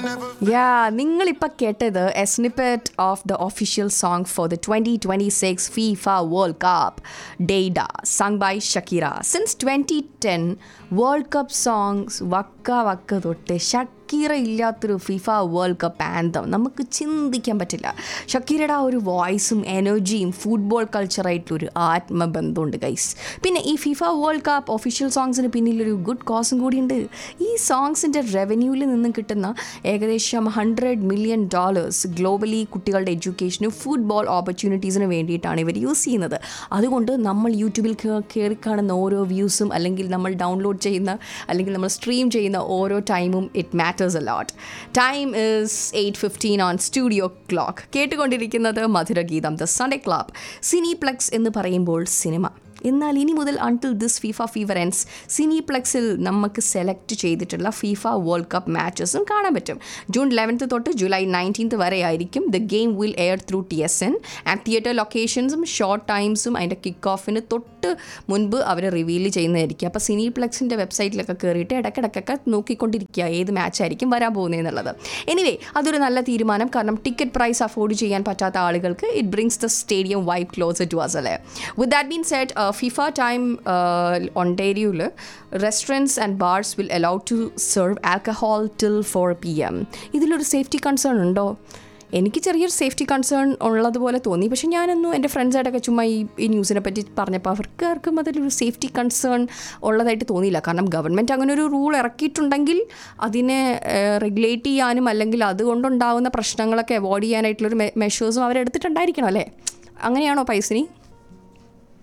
യാ നിങ്ങളിപ്പോൾ കേട്ടത് a snippet of the official song for the twenty twenty six FIFA world cup ഡെയ്ഡ sung by Shakira since twenty ten world cup songs waka waka തൊട്ട് Shakira ഇല്ലാത്തൊരു FIFA world cup anthem നമുക്ക് ചിന്തിക്കാൻ പറ്റില്ല ഷക്കീറയുടെ ആ ഒരു വോയിസും എനർജിയും ഫുട്ബോൾ കൾച്ചറായിട്ടുള്ളൊരു ആത്മബന്ധമുണ്ട് ഗൈസ് പിന്നെ ഈ ഫിഫ വേൾഡ് കപ്പ് ഒഫീഷ്യൽ സോങ്സിന് പിന്നിലൊരു ഗുഡ് കോസും കൂടിയുണ്ട് ഈ സോങ്സിൻ്റെ റവന്യൂവിൽ നിന്നും കിട്ടുന്ന ഏകദേശം ഹൺഡ്രഡ് മില്യൺ ഡോളേഴ്സ് ഗ്ലോബലി കുട്ടികളുടെ എഡ്യൂക്കേഷനും ഫുട്ബോൾ ഓപ്പർച്യൂണിറ്റീസിന് വേണ്ടിയിട്ടാണ് ഇവർ യൂസ് ചെയ്യുന്നത് അതുകൊണ്ട് നമ്മൾ യൂട്യൂബിൽ കയറി കാണുന്ന ഓരോ വ്യൂസും അല്ലെങ്കിൽ നമ്മൾ ഡൗൺലോഡ് ചെയ്യുന്ന അല്ലെങ്കിൽ നമ്മൾ സ്ട്രീം ചെയ്യുന്ന ഓരോ ടൈമും it matters a lot time is eight fifteen on studio clock കേട്ടുകൊണ്ടിരിക്കുന്നത് Madhurageetham the Sunday club Cineplex എന്ന് പറയുമ്പോൾ സിനിമ എന്നാൽ ഇനി മുതൽ until this FIFA fever ends സിനിപ്ലെക്സിൽ നമുക്ക് സെലക്ട് ചെയ്തിട്ടുള്ള ഫീഫ വേൾഡ് കപ്പ് മാച്ചസും കാണാൻ പറ്റും ജൂൺ ലെവൻത്ത് തൊട്ട് ജൂലൈ നയൻറ്റീൻത്ത് വരെ ആയിരിക്കും the game will air through T S N and theatre ലൊക്കേഷൻസും ഷോർട്ട് ടൈംസും അതിൻ്റെ കിക്ക് ഓഫിന് തൊട്ട് മുൻപ് അവർ റിവീൽ ചെയ്യുന്നതായിരിക്കും അപ്പോൾ സിനിപ്ലെക്സിൻ്റെ വെബ്സൈറ്റിലൊക്കെ കയറിയിട്ട് ഇടയ്ക്കിടയ്ക്കൊക്കെ നോക്കിക്കൊണ്ടിരിക്കുക ഏത് മാച്ചായിരിക്കും വരാൻ പോകുന്നതെന്നുള്ളത് എനിവേ അതൊരു നല്ല തീരുമാനം കാരണം ടിക്കറ്റ് പ്രൈസ് അഫോർഡ് ചെയ്യാൻ പറ്റാത്ത ആളുകൾക്ക് it brings the stadium vibe closer to us അല്ലേ with that been set FIFA time ഒണ്ടേരിയോയിൽ restaurants and bars will allow to serve alcohol till four P M ഇതിലൊരു സേഫ്റ്റി കൺസേൺ ഉണ്ടോ എനിക്ക് ചെറിയൊരു safety concern ഉള്ളതുപോലെ തോന്നി പക്ഷേ ഞാനൊന്നും എൻ്റെ ഫ്രണ്ട്സായിട്ടൊക്കെ ചുമ്മാ ഈ ഈ ന്യൂസിനെ പറ്റി പറഞ്ഞപ്പോൾ അവർക്ക് ആർക്കും അതിലൊരു സേഫ്റ്റി കൺസേൺ ഉള്ളതായിട്ട് തോന്നിയില്ല കാരണം ഗവൺമെൻറ് അങ്ങനെ ഒരു റൂൾ ഇറക്കിയിട്ടുണ്ടെങ്കിൽ അതിനെ റെഗുലേറ്റ് ചെയ്യാനും അല്ലെങ്കിൽ അതുകൊണ്ടുണ്ടാകുന്ന പ്രശ്നങ്ങളൊക്കെ അവോയ്ഡ് ചെയ്യാനായിട്ടുള്ളൊരു മെഷേഴ്സും അവരെടുത്തിട്ടുണ്ടായിരിക്കണം അല്ലേ അങ്ങനെയാണോ പൈസനി